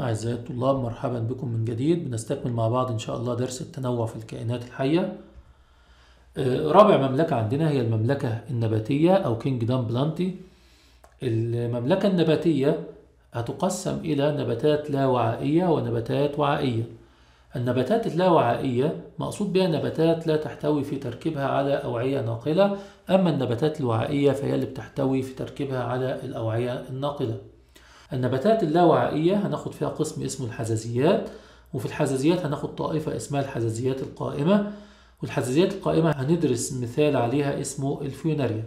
أعزائي الطلاب مرحبا بكم من جديد بنستكمل مع بعض إن شاء الله درس التنوع في الكائنات الحية آه، رابع مملكة عندنا هي المملكة النباتية أو كينجدم بلانتي المملكة النباتية هتقسم إلى نباتات لا وعائية ونباتات وعائية النباتات اللاوعائية مقصود بها نباتات لا تحتوي في تركيبها على أوعية ناقلة أما النباتات الوعائية فهي اللي بتحتوي في تركيبها على الأوعية الناقلة النباتات اللاوعائية هناخد فيها قسم اسمه الحزازيات وفي الحزازيات هناخد طائفة اسمها الحزازيات القائمة والحزازيات القائمة هندرس مثال عليها اسمه الفيوناريا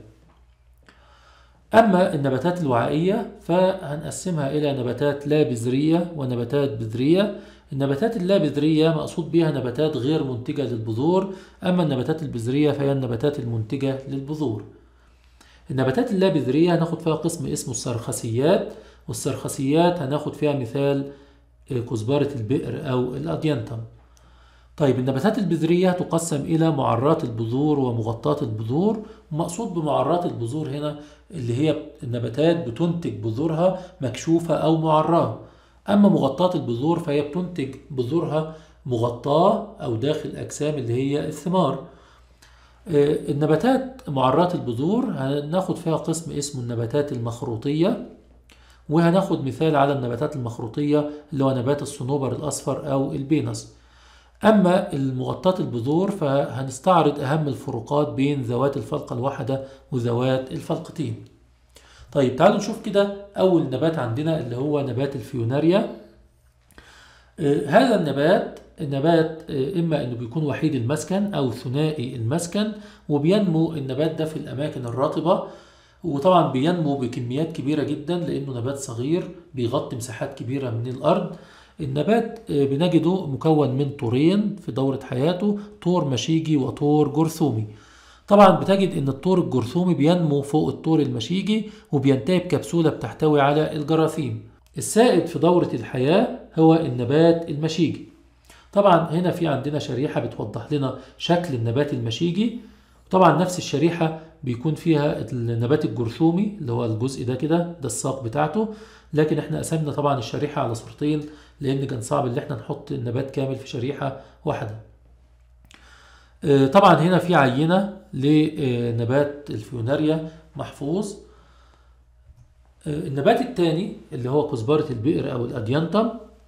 أما النباتات الوعائية فهنقسمها إلى نباتات لا بذرية ونباتات بذرية النباتات اللا بذرية مقصود بها نباتات غير منتجة للبذور أما النباتات البذرية فهي النباتات المنتجة للبذور النباتات اللا بذرية هناخد فيها قسم اسمه السرخسيات والسرخسيات هناخد فيها مثال كزبرة البئر أو الأديانتم طيب النباتات البذرية تقسم إلى معرات البذور ومغطاة البذور ومقصود بمعرات البذور هنا اللي هي النباتات بتنتج بذورها مكشوفة أو معراه أما مغطاة البذور فهي بتنتج بذورها مغطاة أو داخل أجسام اللي هي الثمار النباتات معرات البذور هناخد فيها قسم اسمه النباتات المخروطية وهناخد مثال على النباتات المخروطية اللي هو نبات الصنوبر الأصفر أو البينس أما المغطاة البذور فهنستعرض أهم الفروقات بين ذوات الفلقة الواحدة وذوات الفلقتين طيب تعالوا نشوف كده أول نبات عندنا اللي هو نبات الفيوناريا آه هذا النبات النبات آه إما أنه بيكون وحيد المسكن أو ثنائي المسكن وبينمو النبات ده في الأماكن الرطبة وطبعا بينمو بكميات كبيرة جدا لأنه نبات صغير بيغطي مساحات كبيرة من الأرض النبات آه بنجده مكون من طورين في دورة حياته طور مشيجي وطور جرثومي طبعا بتجد ان الطور الجرثومي بينمو فوق الطور المشيجي وبينتهي بكبسولة بتحتوي على الجراثيم السائد في دورة الحياة هو النبات المشيجي طبعا هنا في عندنا شريحة بتوضح لنا شكل النبات المشيجي طبعا نفس الشريحة بيكون فيها النبات الجرثومي اللي هو الجزء ده كده ده الساق بتاعته لكن احنا قسمنا طبعا الشريحة على صورتين لان كان صعب ان احنا نحط النبات كامل في شريحة واحدة طبعا هنا في عينة لنبات الفيوناريا محفوظ النبات الثاني اللي هو كزبرة البئر أو الأديانتم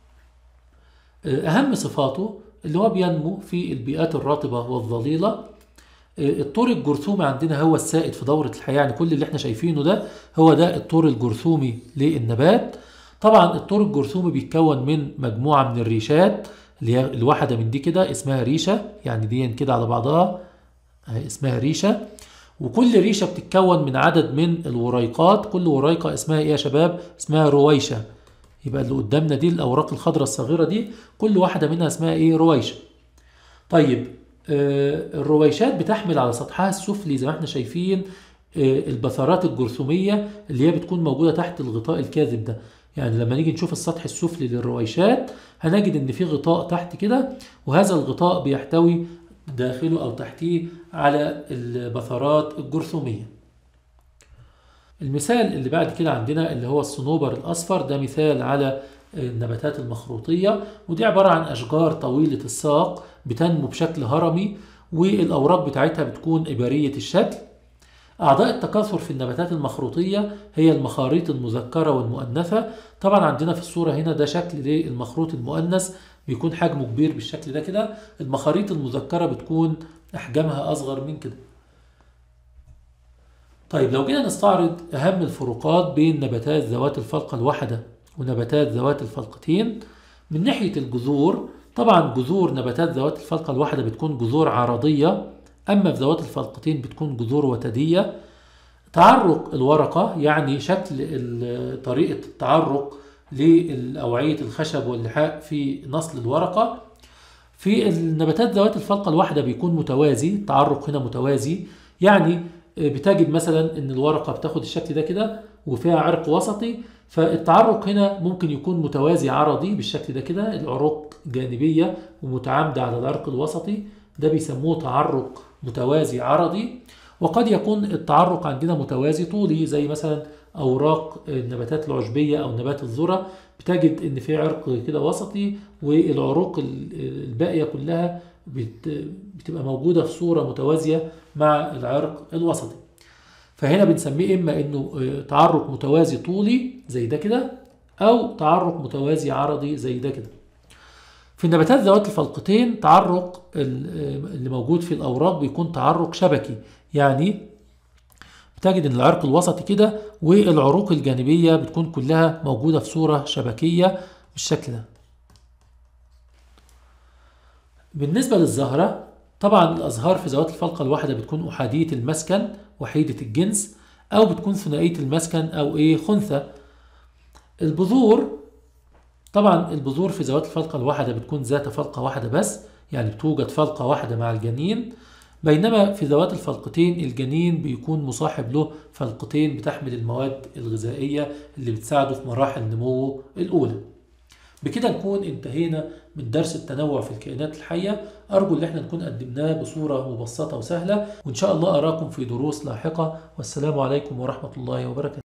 أهم صفاته اللي هو بينمو في البيئات الرطبة والظليلة الطور الجرثومي عندنا هو السائد في دورة الحياة يعني كل اللي احنا شايفينه ده هو ده الطور الجرثومي للنبات طبعا الطور الجرثومي بيتكون من مجموعة من الريشات اللي هي الواحدة من دي كده اسمها ريشة يعني دي كده على بعضها اسمها ريشة وكل ريشة بتتكون من عدد من الوريقات كل وريقة اسمها ايه يا شباب اسمها رويشة يبقى اللي قدامنا دي الأوراق الخضراء الصغيرة دي كل واحدة منها اسمها ايه رويشة طيب آه الرويشات بتحمل على سطحها السفلي زي ما احنا شايفين آه البثرات الجرثومية اللي هي بتكون موجودة تحت الغطاء الكاذب ده يعني لما نيجي نشوف السطح السفلي للرويشات هنجد ان في غطاء تحت كده وهذا الغطاء بيحتوي داخله او تحتيه على البثرات الجرثومية المثال اللي بعد كده عندنا اللي هو الصنوبر الاصفر ده مثال على النباتات المخروطية ودي عبارة عن أشجار طويلة الساق بتنمو بشكل هرمي والأوراق بتاعتها بتكون إبارية الشكل أعضاء التكاثر في النباتات المخروطية هي المخاريط المذكرة والمؤنثة طبعا عندنا في الصورة هنا ده شكل للمخروط المؤنث بيكون حجمه كبير بالشكل ده كده المخاريط المذكرة بتكون أحجامها أصغر من كده طيب لو جينا نستعرض أهم الفروقات بين نباتات ذوات الفلقة الواحدة ونباتات ذوات الفلقتين من ناحية الجذور طبعا جذور نباتات ذوات الفلقة الواحدة بتكون جذور عرضية أما في ذوات الفلقتين بتكون جذور وتدية تعرق الورقة يعني شكل طريقة التعرق لأوعية الخشب واللحاء في نصل الورقة في النباتات ذوات الفلقة الواحدة بيكون متوازي التعرق هنا متوازي يعني بتجد مثلا ان الورقة بتاخد الشكل ده كده وفيها عرق وسطي فالتعرق هنا ممكن يكون متوازي عرضي بالشكل ده كده العروق جانبية ومتعامدة على العرق الوسطي ده بيسموه تعرق متوازي عرضي وقد يكون التعرق عندنا متوازي طولي زي مثلا اوراق النباتات العشبيه او نبات الذره بتجد ان في عرق كده وسطي والعروق الباقيه كلها بتبقى موجوده في صوره متوازيه مع العرق الوسطي فهنا بنسميه اما انه تعرق متوازي طولي زي ده كده او تعرق متوازي عرضي زي ده كده في النباتات ذوات الفلقتين تعرق اللي موجود في الاوراق بيكون تعرق شبكي يعني بتجد ان العرق الوسطي كده والعروق الجانبيه بتكون كلها موجوده في صوره شبكيه بالشكل ده بالنسبه للزهره طبعا الازهار في ذوات الفلقه الواحده بتكون احاديه المسكن وحيده الجنس او بتكون ثنائيه المسكن او ايه خنثى البذور طبعا البذور في ذوات الفلقه الواحده بتكون ذات فلقه واحده بس يعني بتوجد فلقه واحده مع الجنين بينما في ذوات الفلقتين الجنين بيكون مصاحب له فلقتين بتحمل المواد الغذائيه اللي بتساعده في مراحل نموه الاولى بكده نكون انتهينا من درس التنوع في الكائنات الحية أرجو أن احنا نكون قدمناه بصورة مبسطة وسهلة وإن شاء الله أراكم في دروس لاحقة والسلام عليكم ورحمة الله وبركاته